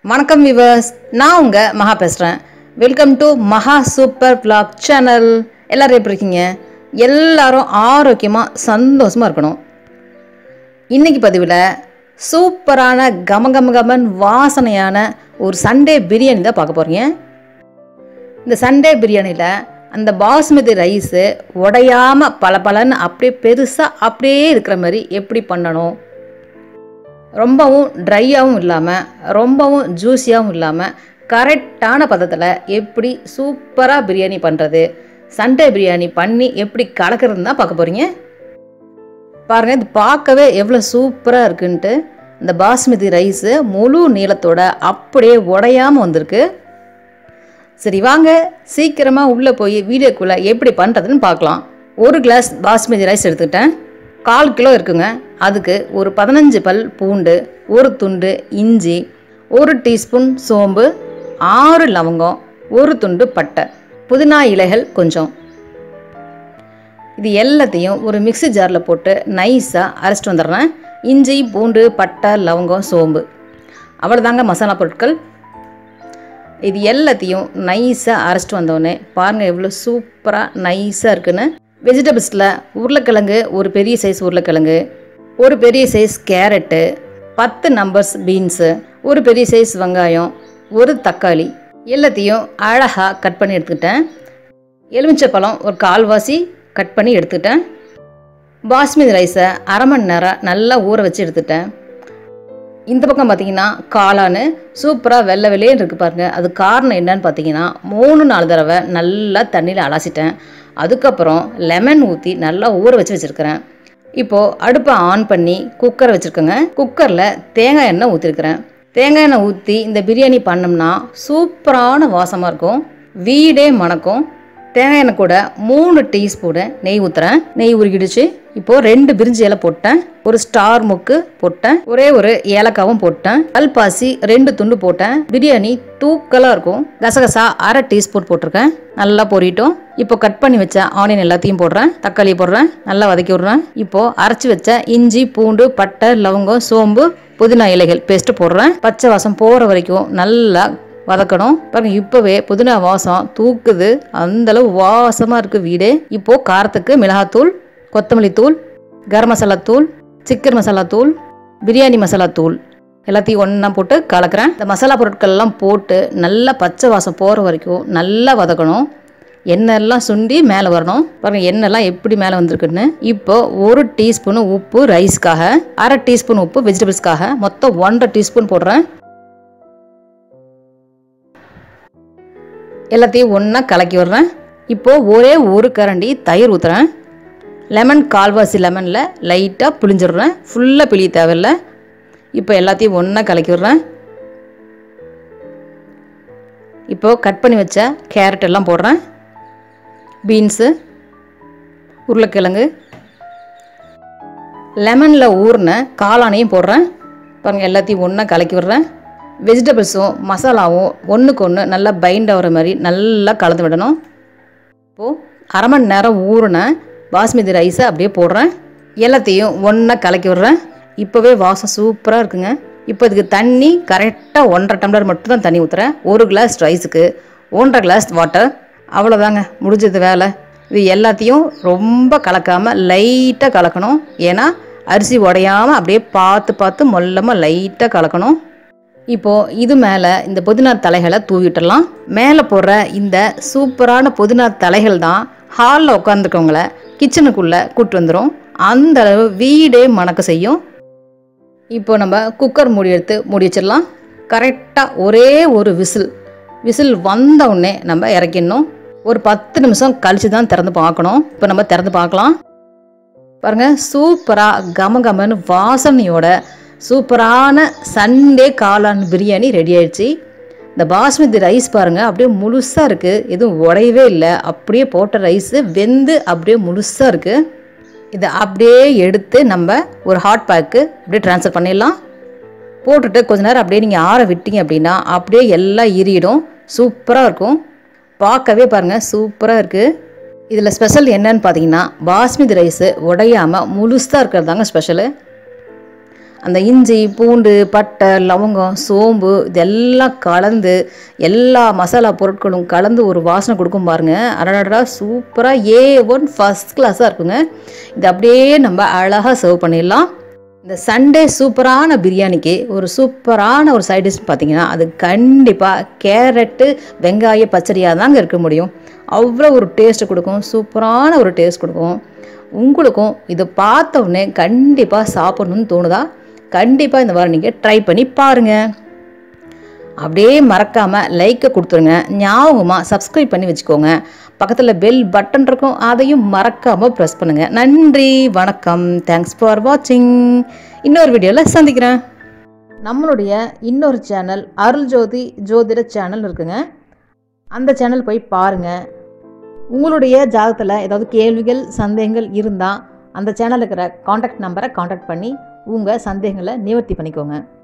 வணக்கம் விவர்ஸ் நான் உங்க மகா பேசுகிறேன் welcome to Maha super vlog channel எல்லாரும் எப்படி இருக்கீங்க எல்லாரும் ஆரோக்கியமாக சந்தோஷமாக இருக்கணும் இன்னைக்கு பதிவில் சூப்பரான கம கம கமன் வாசனையான ஒரு சண்டே பிரியாணி தான் பார்க்க போகிறீங்க இந்த சண்டே பிரியாணியில் அந்த பாஸ்மதி ரைஸு உடையாம பளபளன்னு அப்படியே பெருசாக அப்படியே இருக்கிற மாதிரி எப்படி பண்ணணும் ரொம்பவும் ட்ரையாகவும் இல்லாமல் ரொம்பவும் ஜூஸியாகவும் இல்லாமல் கரெக்டான பதத்தில் எப்படி சூப்பராக பிரியாணி பண்ணுறது சண்டே பிரியாணி பண்ணி எப்படி கலக்கிறதுன்னு தான் பார்க்க போகிறீங்க பாருங்கள் இது பார்க்கவே எவ்வளோ சூப்பராக இருக்குன்ட்டு இந்த பாஸ்மதி ரைஸு முழு நீளத்தோட அப்படியே உடையாமல் வந்திருக்கு சரி வாங்க சீக்கிரமாக உள்ளே போய் வீடியோக்குள்ளே எப்படி பண்ணுறதுன்னு பார்க்கலாம் ஒரு கிளாஸ் பாஸ்மதி ரைஸ் எடுத்துக்கிட்டேன் கால் கிலோ இருக்குங்க அதுக்கு ஒரு பதினஞ்சு பல் பூண்டு ஒரு துண்டு இஞ்சி ஒரு டீஸ்பூன் சோம்பு ஆறு லவங்கம் ஒரு துண்டு பட்டை புதினா இலைகள் கொஞ்சம் இது எல்லாத்தையும் ஒரு மிக்ஸி ஜாரில் போட்டு நைஸாக அரைச்சிட்டு வந்துடுறேன் இஞ்சி பூண்டு பட்டை லவங்கம் சோம்பு அவ்வளோதாங்க மசாலா பொருட்கள் இது எல்லாத்தையும் நைஸாக அரைச்சிட்டு வந்தோடனே பாருங்கள் எவ்வளோ சூப்பராக நைஸாக இருக்குன்னு வெஜிடபிள்ஸில் உருளைக்கிழங்கு ஒரு பெரிய சைஸ் உருளைக்கிழங்கு ஒரு பெரிய சைஸ் கேரட்டு பத்து நம்பர்ஸ் பீன்ஸு ஒரு பெரிய சைஸ் வெங்காயம் ஒரு தக்காளி எல்லாத்தையும் அழகாக கட் பண்ணி எடுத்துக்கிட்டேன் எலுமிச்சப்பழம் ஒரு கால்வாசி கட் பண்ணி எடுத்துக்கிட்டேன் பாஸ்மதி ரைஸை அரை மணி நேரம் நல்லா ஊற வச்சு எடுத்துட்டேன் இந்த பக்கம் பார்த்தீங்கன்னா காளான் சூப்பராக வெள்ளை வெள்ளையன்னு இருக்குது பாருங்க அது காரணம் என்னன்னு பார்த்தீங்கன்னா மூணு நாலு தடவை நல்லா தண்ணியில் அலசிட்டேன் அதுக்கப்புறம் லெமன் ஊற்றி நல்லா ஊற வச்சு வச்சுருக்கிறேன் இப்போது அடுப்பை ஆன் பண்ணி குக்கரை வச்சுருக்கேங்க குக்கரில் தேங்காய் எண்ணெய் ஊற்றிருக்கிறேன் தேங்காய் எண்ணெய் ஊற்றி இந்த பிரியாணி பண்ணோம்னா சூப்பரான வாசமாக இருக்கும் வீடே மணக்கும் தேங்காய் எண்ணெய் கூட மூணு டீஸ்பூனு நெய் ஊற்றுறேன் நெய் உருகிடுச்சு இப்போ ரெண்டு பிரிஞ்சி இலை போட்டேன் ஒரு ஸ்டார் முக்கு போட்டேன் ஒரே ஒரு ஏலக்காவும் போட்டேன் கல்பாசி ரெண்டு துண்டு போட்டேன் பிரியாணி தூக்கலாக இருக்கும் கசகசா அரை டீஸ்பூன் போட்டிருக்கேன் நல்லா பொரியட்டும் இப்போ கட் பண்ணி வச்ச ஆனியன் எல்லாத்தையும் போடுறேன் தக்காளி போடுறேன் நல்லா வதக்கி விடுறேன் இப்போ அரைச்சி வச்ச இஞ்சி பூண்டு பட்டை லவங்கம் சோம்பு புதினா இலைகள் பேஸ்ட்டு போடுறேன் பச்சை வாசம் போகிற வரைக்கும் நல்லா வதக்கணும் பாருங்க இப்போவே புதினா வாசம் தூக்குது அந்த அளவு வாசமாக இருக்குது வீடு இப்போ காரத்துக்கு மிளகாத்தூள் கொத்தமல்லி தூள் கரம் மசாலா தூள் சிக்கன் மசாலா தூள் பிரியாணி மசாலா தூள் எல்லாத்தையும் ஒன்றா போட்டு கலக்கிறேன் இந்த மசாலா பொருட்கள்லாம் போட்டு நல்லா பச்சை வாசம் போகிற வரைக்கும் நல்லா வதக்கணும் எண்ணெய்லாம் சுண்டி மேலே வரணும் பாருங்க எண்ணெய்லாம் எப்படி மேலே வந்திருக்குன்னு இப்போ ஒரு டீஸ்பூன் உப்பு ரைஸ்க்காக அரை டீஸ்பூன் உப்பு வெஜிடபிள்ஸ்க்காக மொத்தம் ஒன்றரை டீஸ்பூன் போடுறேன் எல்லாத்தையும் ஒன்றா கலக்கி விடுறேன் இப்போது ஒரே ஒரு கரண்டி தயிர் ஊற்றுறேன் லெமன் கால்வாசி லெமனில் லைட்டாக புளிஞ்சிடுறேன் ஃபுல்லாக பிழிய தேவையில்லை இப்போ எல்லாத்தையும் ஒன்றா கலக்கி விடுறேன் இப்போது கட் பண்ணி வச்ச கேரட் எல்லாம் போடுறேன் பீன்ஸு உருளைக்கிழங்கு லெமனில் ஊறின காளானையும் போடுறேன் பாருங்கள் எல்லாத்தையும் ஒன்றா கலக்கி விடுறேன் வெஜிடபிள்ஸும் மசாலாவும் ஒன்றுக்கு ஒன்று நல்லா பைண்ட் ஆகிற மாதிரி நல்லா கலந்து விடணும் இப்போது அரை மணி நேரம் ஊறின பாஸ்மதி ரைஸை அப்படியே போடுறேன் எல்லாத்தையும் ஒன்றா கலக்கி விடுறேன் இப்போவே வாசம் சூப்பராக இருக்குங்க இப்போ இதுக்கு தண்ணி கரெக்டாக ஒன்றரை டம்ளர் மட்டும் தான் தண்ணி ஊற்றுறேன் ஒரு கிளாஸ் ரைஸுக்கு ஒன்றரை கிளாஸ் வாட்டர் அவ்வளோதாங்க முடிஞ்சது வேலை இது எல்லாத்தையும் ரொம்ப கலக்காமல் லைட்டாக கலக்கணும் ஏன்னா அரிசி உடையாமல் அப்படியே பார்த்து பார்த்து மொல்லமாக லைட்டாக கலக்கணும் இப்போது இது மேலே இந்த புதினா தலைகளை தூவிட்டுடலாம் மேலே போடுற இந்த சூப்பரான புதினா தலைகள் தான் ஹாலில் உட்காந்துருக்கவங்கள கிச்சனுக்குள்ளே கூட்டு வந்துடும் அந்த அளவு வீடே மணக்க செய்யும் இப்போ நம்ம குக்கர் மூடி எடுத்து மூடி வச்சிடலாம் கரெக்டாக ஒரே ஒரு விசில் விசில் வந்த உடனே நம்ம இறக்கிடணும் ஒரு பத்து நிமிஷம் கழித்து தான் திறந்து பார்க்கணும் இப்போ நம்ம திறந்து பார்க்கலாம் பாருங்கள் சூப்பராக கம கமன்னு வாசனையோட சூப்பரான சண்டே காளான் பிரியாணி ரெடி ஆயிடுச்சு இந்த பாஸ்மதி ரைஸ் பாருங்கள் அப்படியே முழுசாக இருக்குது எதுவும் உடையவே இல்லை அப்படியே போட்ட ரைஸு வெந்து அப்படியே முழுசாக இருக்குது இதை அப்படியே எடுத்து நம்ம ஒரு ஹாட் பேக்கு அப்படியே ட்ரான்ஸ்ஃபர் பண்ணிடலாம் போட்டுட்டு கொஞ்ச நேரம் அப்படியே நீங்கள் ஆற விட்டீங்க அப்படின்னா அப்படியே எல்லாம் இறியிடும் சூப்பராக இருக்கும் பார்க்கவே பாருங்கள் சூப்பராக இருக்குது இதில் ஸ்பெஷல் என்னன்னு பார்த்தீங்கன்னா பாஸ்மதி ரைஸு உடையாமல் முழுசாக இருக்கிறது தாங்க ஸ்பெஷலு அந்த இஞ்சி பூண்டு பட்டை லவங்கம் சோம்பு இதெல்லாம் கலந்து எல்லா மசாலா பொருட்களும் கலந்து ஒரு வாசனை கொடுக்கும் பாருங்க அடடா சூப்பராக ஏ ஒன் ஃபஸ்ட் கிளாஸாக இருக்குங்க இது அப்படியே நம்ம அழகாக சர்வ் பண்ணிடலாம் இந்த சண்டே சூப்பரான பிரியாணிக்கு ஒரு சூப்பரான ஒரு சைட் டிஷ் பார்த்தீங்கன்னா அது கண்டிப்பாக கேரட்டு வெங்காய பச்சடியாக தாங்க இருக்க முடியும் அவ்வளோ ஒரு டேஸ்ட் கொடுக்கும் சூப்பரான ஒரு டேஸ்ட் கொடுக்கும் உங்களுக்கும் இதை பார்த்த உடனே கண்டிப்பாக சாப்பிடணும்னு தோணுதா கண்டிப்பாக இந்த வாரம் நீங்கள் ட்ரை பண்ணி பாருங்கள் அப்படியே மறக்காமல் லைக்கை கொடுத்துருங்க ஞாபகமாக சப்ஸ்கிரைப் பண்ணி வச்சுக்கோங்க பக்கத்தில் பெல் பட்டன் இருக்கும் அதையும் மறக்காமல் ப்ரெஸ் பண்ணுங்கள் நன்றி வணக்கம் தேங்க்ஸ் ஃபார் வாட்சிங் இன்னொரு வீடியோவில் சந்திக்கிறேன் நம்மளுடைய இன்னொரு சேனல் அருள் ஜோதி ஜோதிட சேனல் இருக்குங்க அந்த சேனல் போய் பாருங்கள் உங்களுடைய ஜாதகத்தில் ஏதாவது கேள்விகள் சந்தேகங்கள் இருந்தால் அந்த சேனலில் இருக்கிற காண்டாக்ட் நம்பரை காண்டாக்ட் பண்ணி உங்கள் சந்தேகங்களை நிவர்த்தி பண்ணிக்கோங்க